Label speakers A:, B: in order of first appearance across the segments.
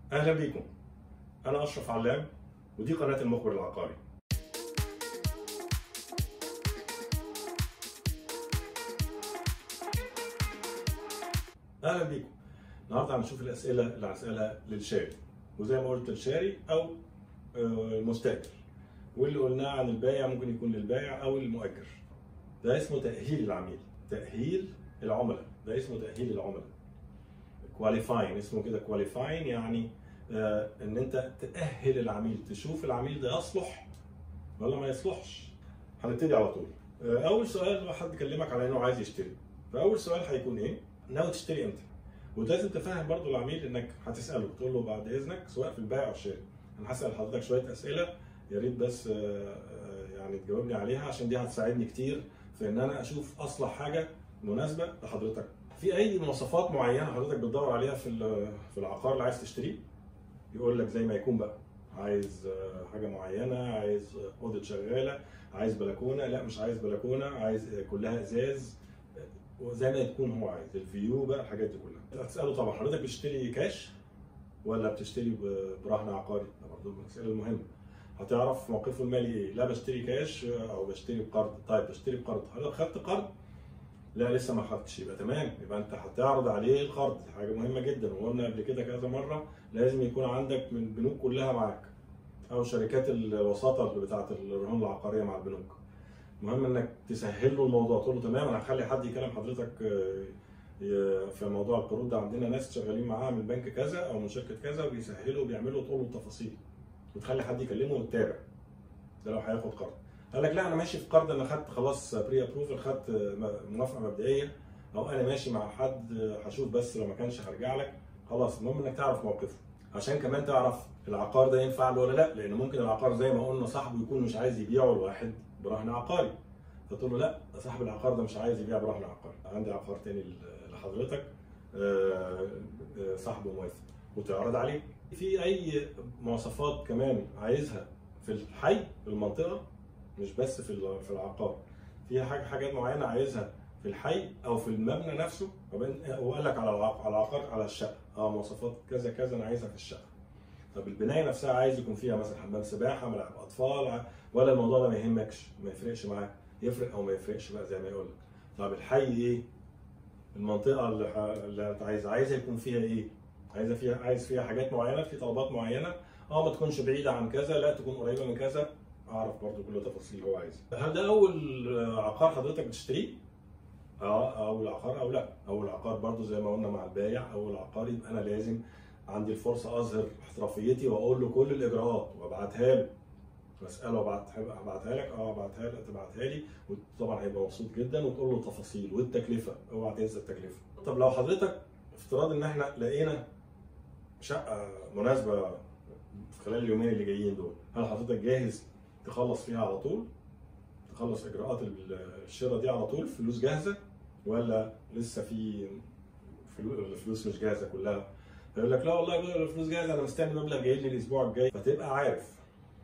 A: اهلا بيكم انا اشرف علام ودي قناه المخبر العقاري اهلا بيكم النهارده هنشوف الاسئله اللي هسالها للشاري وزي ما قلت الشاري او آه، المستاجر واللي قلناه عن البائع ممكن يكون للبائع او المؤجر ده اسمه تاهيل العميل تاهيل العملاء ده اسمه تاهيل العملاء كواليفاين اسمه كده كواليفاين يعني آه، ان انت تاهل العميل تشوف العميل ده يصلح ولا ما يصلحش هنبتدي على طول آه، اول سؤال لو حد كلمك على انه عايز يشتري فاول سؤال هيكون ايه ناوي تشتري امتى ولازم تفهم برضو العميل انك هتساله تقول له بعد اذنك سواء في البيع او الشراء انا هسال حضرتك شويه اسئله يا ريت بس آه، آه، يعني تجاوبني عليها عشان دي هتساعدني كتير في ان انا اشوف اصلح حاجه مناسبه لحضرتك في اي مواصفات معينه حضرتك بتدور عليها في ال- في العقار اللي عايز تشتريه يقول لك زي ما يكون بقى عايز آه، حاجه معينه عايز آه، اوضه شغاله عايز بلكونه لا مش عايز بلكونه عايز آه، كلها ازاز آه، وزي ما يكون هو عايز الفيو بقى الحاجات دي كلها هتساله طبعا حضرتك بتشتري كاش ولا بتشتري ب- برهن عقاري ده برضه من الاسئله المهمه هتعرف موقفه المالي ايه لا بشتري كاش آه، او بشتري بقرض طيب بشتري بقرض هل خدت قرض لا لسه ما خدتش يبقى تمام يبقى انت هتعرض عليه القرض دي حاجه مهمه جدا وقلنا قبل كده كذا مره لازم يكون عندك من البنوك كلها معاك او شركات الوساطه اللي بتاعه الرهون العقاريه مع البنوك المهم انك تسهل له الموضوع تقول له تمام انا هخلي حد يكلم حضرتك آه، ي- في موضوع القروض ده عندنا ناس شغالين معاها من بنك كذا او من شركه كذا وبيسهلوا وبيعملوا تقول له التفاصيل وتخلي حد يكلمه وتتابع ده لو هياخد قرض قال لك لا انا ماشي في قرض انا خدت خلاص بري ابروفل خدت م- موافقه مبدئيه او انا ماشي مع حد هشوف بس لو ما كانش هرجع لك خلاص المهم انك تعرف موقفه عشان كمان تعرف العقار ده ينفع له ولا لا لان ممكن العقار زي ما قلنا صاحبه يكون مش عايز يبيعه لواحد برهن عقاري فتقول له لا صاحب العقار ده مش عايز يبيع برهن عقاري عندي عقار تاني ل- لحضرتك آه، آه، صاحبه موافق وتعرض عليه في اي مواصفات كمان عايزها في الحي في المنطقه مش بس في ال- في العقار في حاجه حاجات معينه عايزها في الحي او في المبنى نفسه وبين- وقال لك على العق- على العقار على الشقه اه مواصفات كذا كذا انا عايزها في الشقه طب البنايه نفسها عايز يكون فيها مثلا حمام سباحه ملعب اطفال ع- ولا الموضوع ده ما يهمكش ما يفرقش معاك يفرق او ما يفرقش بقى زي ما يقول لك طب الحي ايه المنطقه اللي, ح... اللي انت عايز عايزها يكون فيها ايه عايزه فيها عايز فيها حاجات معينه في طلبات معينه اه ما تكونش بعيده عن كذا لا تكون قريبه من كذا اعرف برضو كل التفاصيل اللي هو عايزها هل ده اول عقار حضرتك بتشتريه اه اول عقار او لا اول عقار برضو زي ما قلنا مع البايع اول عقار يبقى انا لازم عندي الفرصه اظهر احترافيتي واقول له كل الاجراءات وابعتها له بساله ابعتها ابعتها لك اه ابعتها لك تبعتها لي وطبعا هيبقى مبسوط جدا وتقول له التفاصيل والتكلفه اوعى تنسى التكلفه طب لو حضرتك افتراض ان احنا لقينا شقه مناسبه في خلال اليومين اللي جايين دول هل حضرتك جاهز تخلص فيها على طول تخلص اجراءات الشراء دي على طول فلوس جاهزه ولا لسه في فلو- الفلوس مش جاهزه كلها فيقول لك لا والله بقى الفلوس جاهزه انا مستني مبلغ جاي لي الاسبوع الجاي فتبقى عارف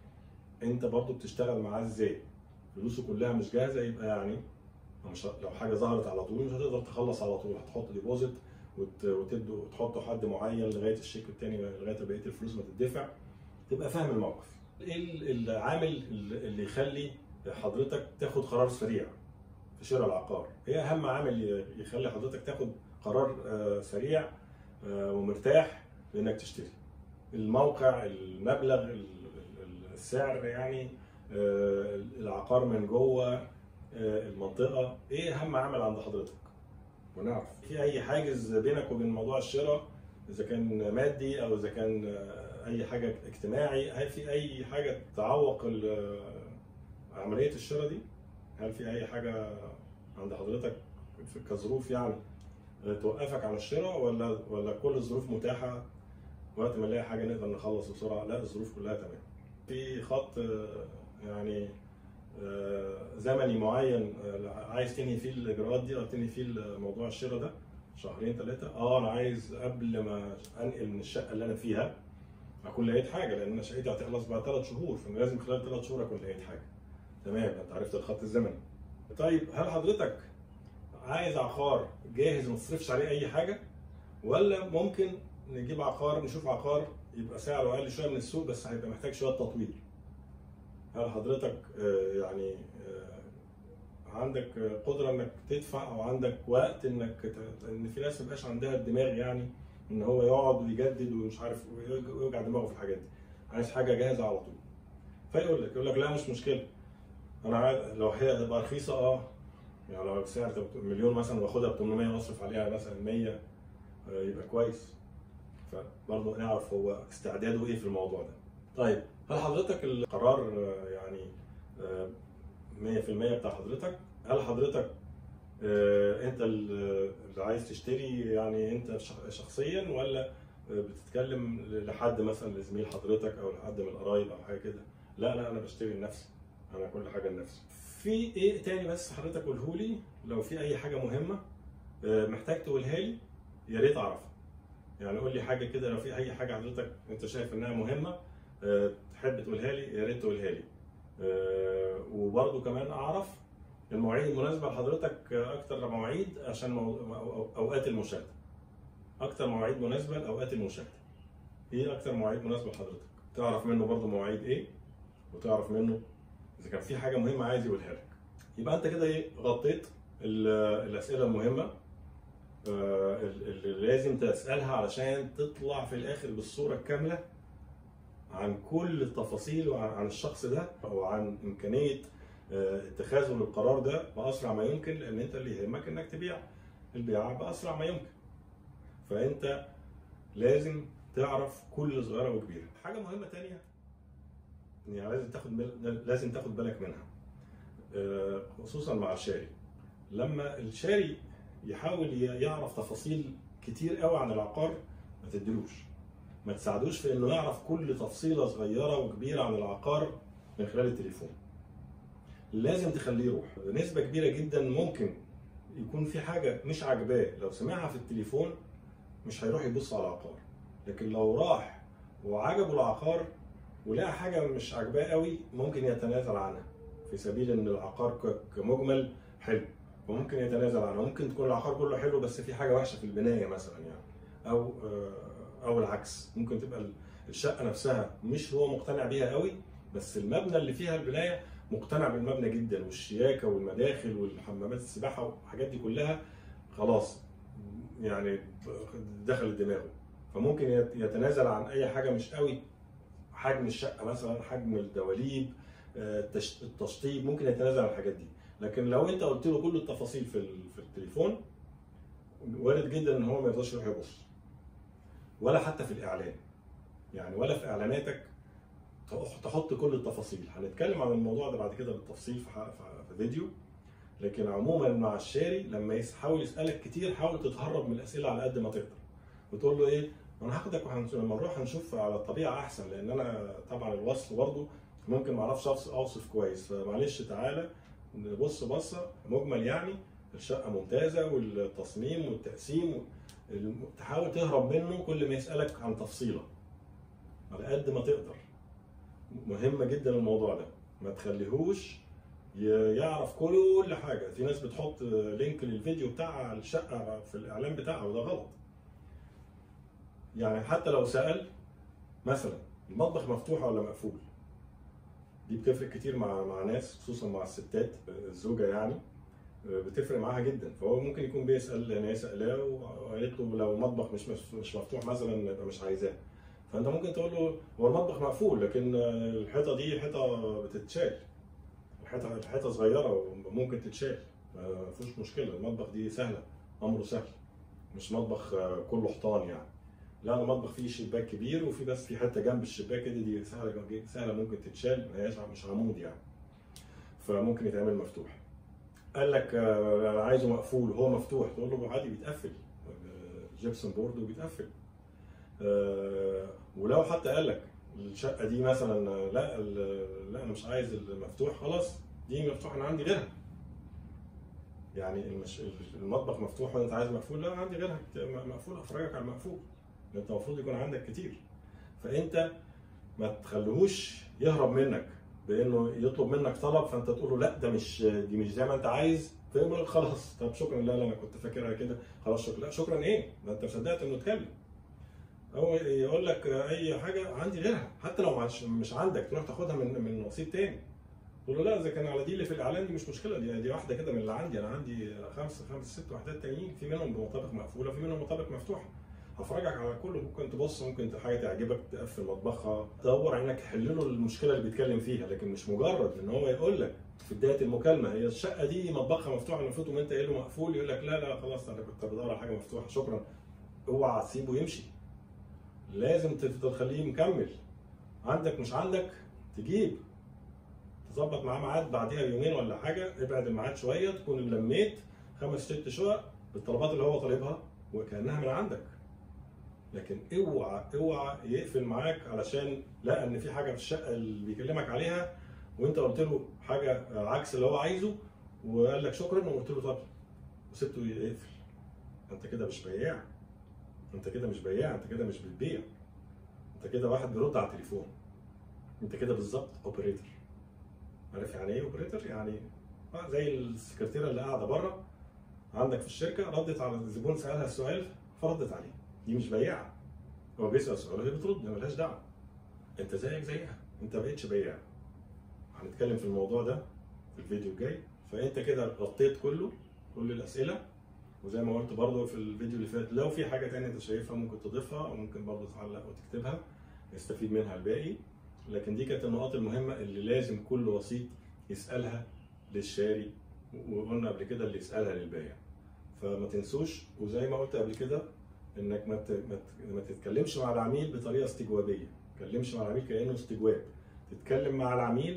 A: انت برضو بتشتغل معاه ازاي فلوسه كلها مش جاهزه يبقى يعني مش ه- لو حاجه ظهرت على طول مش هتقدر تخلص على طول هتحط ديبوزيت وت- وتدوا وتحطوا حد معين لغايه الشيك التاني لغايه بقيه الفلوس ما تدفع تبقى فاهم الموقف ايه ال- العامل ال- اللي يخلي حضرتك تاخد قرار سريع في شراء العقار ايه اهم عامل ي- يخلي حضرتك تاخد قرار آه، سريع آه، ومرتاح بانك تشتري الموقع المبلغ ال- ال- السعر يعني آه، العقار من جوه آه، المنطقه ايه اهم عامل عند حضرتك ونعرف في اي حاجز بينك وبين موضوع الشراء اذا كان مادي او اذا كان آه، اي حاجه اجتماعي هل في اي حاجه تعوق ال- عمليه الشراء دي هل في اي حاجه عند حضرتك في- كظروف يعني آه، توقفك عن الشراء ولا ولا كل الظروف متاحه وقت ما نلاقي حاجه نقدر نخلص بسرعه لا الظروف كلها تمام في خط آه، يعني آه، زمني معين آه، عايز تنهي فيه الاجراءات دي او تنهي فيه موضوع الشراء ده شهرين ثلاثه اه انا عايز قبل ما انقل من الشقه اللي انا فيها اكون لقيت حاجه لان انا شقتي هتخلص بعد ثلاث شهور فانا لازم خلال ثلاث شهور اكون لقيت حاجه تمام انت عرفت الخط الزمني طيب هل حضرتك عايز عقار جاهز ما تصرفش عليه اي حاجه ولا ممكن نجيب عقار نشوف عقار يبقى سعره اقل شويه من السوق بس هيبقى محتاج شويه تطوير هل حضرتك آه، يعني آه، عندك قدره انك تدفع او عندك وقت انك ت- ان في ناس مبقاش عندها الدماغ يعني ان هو يقعد ويجدد ومش عارف ويوجع دماغه في الحاجات دي عايز حاجه جاهزه على طول فيقول لك يقول لك لا مش مشكله انا عايز لو هي هتبقى رخيصه اه يعني لو السعر تبقى مليون مثلا واخدها ب 800 واصرف عليها مثلا 100 آه، يبقى كويس فبرضه نعرف هو استعداده ايه في الموضوع ده. طيب هل حضرتك القرار آه، يعني آه، 100% بتاع حضرتك؟ هل حضرتك آه، انت ال- اللي عايز تشتري يعني انت شخ- شخصيا ولا آه، بتتكلم لحد مثلا لزميل حضرتك او لحد من القرايب او حاجه كده؟ لا لا انا بشتري لنفسي انا كل حاجه لنفسي. في ايه تاني بس حضرتك قوله لي لو في اي حاجه مهمه آه، محتاج تقولها لي يا ريت اعرفها. يعني قول لي حاجه كده لو في اي حاجه حضرتك انت شايف انها مهمه آه، تحب تقولها لي يا ريت تقولها لي. آه، وبرضه كمان اعرف المواعيد المناسبه لحضرتك آه، اكتر مواعيد عشان مو... أو- اوقات المشاهده. اكتر مواعيد مناسبه لاوقات المشاهده. ايه اكتر مواعيد مناسبه لحضرتك؟ تعرف منه برضه مواعيد ايه وتعرف منه اذا كان في حاجه مهمه عايز يقولها لك. يبقى انت كده ايه غطيت ال- الاسئله المهمه آه، اللي لازم تسالها علشان تطلع في الاخر بالصوره الكامله عن كل التفاصيل وعن عن الشخص ده وعن امكانيه آه، اتخاذه للقرار ده باسرع ما يمكن لان انت اللي يهمك انك تبيع البيعه باسرع ما يمكن. فانت لازم تعرف كل صغيره وكبيره. حاجه مهمه تانية يعني لازم تاخد بال- لازم تاخد بالك منها آه، خصوصا مع الشاري. لما الشاري يحاول ي- يعرف تفاصيل كتير قوي عن العقار ما تديلوش ما تساعدوش في انه يعرف كل تفصيله صغيره وكبيره عن العقار من خلال التليفون لازم تخليه يروح نسبه كبيره جدا ممكن يكون في حاجه مش عاجباه لو سمعها في التليفون مش هيروح يبص على العقار لكن لو راح وعجبه العقار ولقى حاجه مش عاجباه قوي ممكن يتنازل عنها في سبيل ان العقار ك- كمجمل حلو وممكن يتنازل عنها ممكن تكون العقار كله حلو بس في حاجه وحشه في البنايه مثلا يعني او آه، او العكس ممكن تبقى ال- الشقه نفسها مش هو مقتنع بيها قوي بس المبنى اللي فيها البنايه مقتنع بالمبنى جدا والشياكه والمداخل والحمامات السباحه والحاجات دي كلها خلاص يعني دخلت دماغه فممكن يت- يتنازل عن اي حاجه مش قوي حجم الشقه مثلا حجم الدواليب آه، التش- التشطيب ممكن يتنازل عن الحاجات دي لكن لو انت قلت له كل التفاصيل في ال- في التليفون وارد جدا ان هو ما يرضاش يروح يبص ولا حتى في الاعلان يعني ولا في اعلاناتك تح- تحط كل التفاصيل هنتكلم عن الموضوع ده بعد كده بالتفصيل في ح- في- في فيديو لكن عموما مع الشاري لما يحاول يسالك كتير حاول تتهرب من الاسئله على قد ما تقدر وتقول له ايه انا هاخدك وهنش- لما نروح هنشوف على الطبيعه احسن لان انا طبعا الوصف برضه ممكن ما اعرفش أوصف- اوصف كويس فمعلش تعالى نبص بصه مجمل يعني الشقه ممتازه والتصميم والتقسيم الم- تحاول تهرب منه كل ما يسالك عن تفصيله على قد ما تقدر مهم جدا الموضوع ده ما تخليهوش ي- يعرف كل حاجه في ناس بتحط لينك للفيديو بتاع الشقه في الاعلان بتاعها وده غلط يعني حتى لو سال مثلا المطبخ مفتوح ولا مقفول دي بتفرق كتير مع مع ناس خصوصا مع الستات الزوجه يعني بتفرق معاها جدا فهو ممكن يكون بيسال ناس سالاه وقالت له لو المطبخ مش مش مفتوح مثلا يبقى مش عايزاه فانت ممكن تقول له هو المطبخ مقفول لكن الحيطه دي حيطه بتتشال الحيطه الحيطه صغيره وممكن تتشال ما فيش مشكله المطبخ دي سهله امره سهل مش مطبخ كله حيطان يعني لا انا مطبخ فيه شباك كبير وفي بس في حته جنب الشباك كده دي سهله سهله ممكن تتشال ما هياش مش عمود يعني فممكن يتعمل مفتوح قال لك آه، انا عايزه مقفول وهو مفتوح تقول له عادي بيتقفل آه، جيبسون بورد وبيتقفل آه، ولو حتى قال لك الشقه دي مثلا آه، لا ال- لا انا مش عايز المفتوح خلاص دي مفتوح انا عندي غيرها يعني المش... المطبخ مفتوح وانت عايز مقفول لا انا عندي غيرها مقفول افرجك على المقفول انت المفروض يكون عندك كتير فانت ما تخليهوش يهرب منك بانه يطلب منك طلب فانت تقول له لا ده مش دي مش زي ما انت عايز فيقول لك خلاص طب شكرا لا لا انا كنت فاكرها كده خلاص شكرا لا شكرا ايه؟ ده انت صدقت انه اتكلم هو يقول لك اي حاجه عندي غيرها حتى لو مش مش عندك تروح تاخدها من من وسيط تاني تقول له لا اذا كان على دي اللي في الاعلان دي مش مشكله دي دي واحده كده من اللي عندي انا عندي خمس خمس ست وحدات تانيين في منهم بمطابق مقفوله في منهم مطابق مفتوحه هفرجك على كله ممكن تبص ممكن حاجه تعجبك تقفل مطبخها تدور انك تحل له المشكله اللي بيتكلم فيها لكن مش مجرد ان هو يقول لك في بدايه المكالمه هي الشقه دي مطبخها مفتوح المفروض وانت قايل له مقفول يقول لك لا لا خلاص انا كنت بدور على حاجه مفتوحه شكرا اوعى تسيبه يمشي لازم تخليه مكمل عندك مش عندك تجيب تظبط معاه ميعاد بعديها بيومين ولا حاجه ابعد الميعاد شويه تكون لميت خمس ست شقق بالطلبات اللي هو طالبها وكانها من عندك لكن اوعى اوعى يقفل معاك علشان لقى ان في حاجه في الشقه اللي بيكلمك عليها وانت قلت له حاجه عكس اللي هو عايزه وقال لك شكرا وقلت له طب وسبته يقفل انت كده مش بياع انت كده مش بياع انت كده مش بتبيع انت كده واحد بيرد على التليفون انت كده بالظبط اوبريتور عارف يعني ايه اوبريتور يعني زي السكرتيره اللي قاعده بره عندك في الشركه ردت على الزبون سالها السؤال فردت عليه دي مش بياعه هو بيسال سؤال وهي بترد ملهاش دعوه انت زيك زيها انت ما بقتش بياع هنتكلم في الموضوع ده في الفيديو الجاي فانت كده غطيت كله كل الاسئله وزي ما قلت برضه في الفيديو اللي فات لو في حاجه تانية انت شايفها ممكن تضيفها او ممكن برضه تعلق وتكتبها يستفيد منها الباقي لكن دي كانت النقاط المهمه اللي لازم كل وسيط يسالها للشاري وقلنا قبل كده اللي يسالها للبائع فما تنسوش وزي ما قلت قبل كده انك ما ما تتكلمش مع العميل بطريقه استجوابيه ما تتكلمش مع العميل كانه استجواب تتكلم مع العميل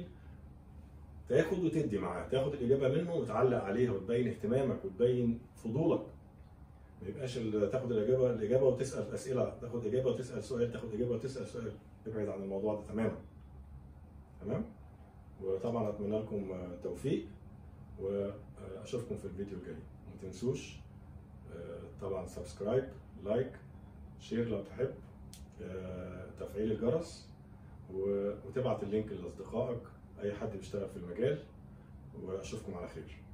A: تاخد وتدي معاه تاخد الاجابه منه وتعلق عليها وتبين اهتمامك وتبين فضولك ما يبقاش تاخد الاجابه الاجابه وتسال اسئله تاخد اجابه وتسال سؤال تاخد اجابه وتسال سؤال ابعد عن الموضوع ده تماما تمام وطبعا اتمنى لكم التوفيق واشوفكم في الفيديو الجاي ما تنسوش طبعا سبسكرايب لايك شير لو تحب تفعيل الجرس وتبعت اللينك لاصدقائك اي حد بيشتغل في المجال واشوفكم على خير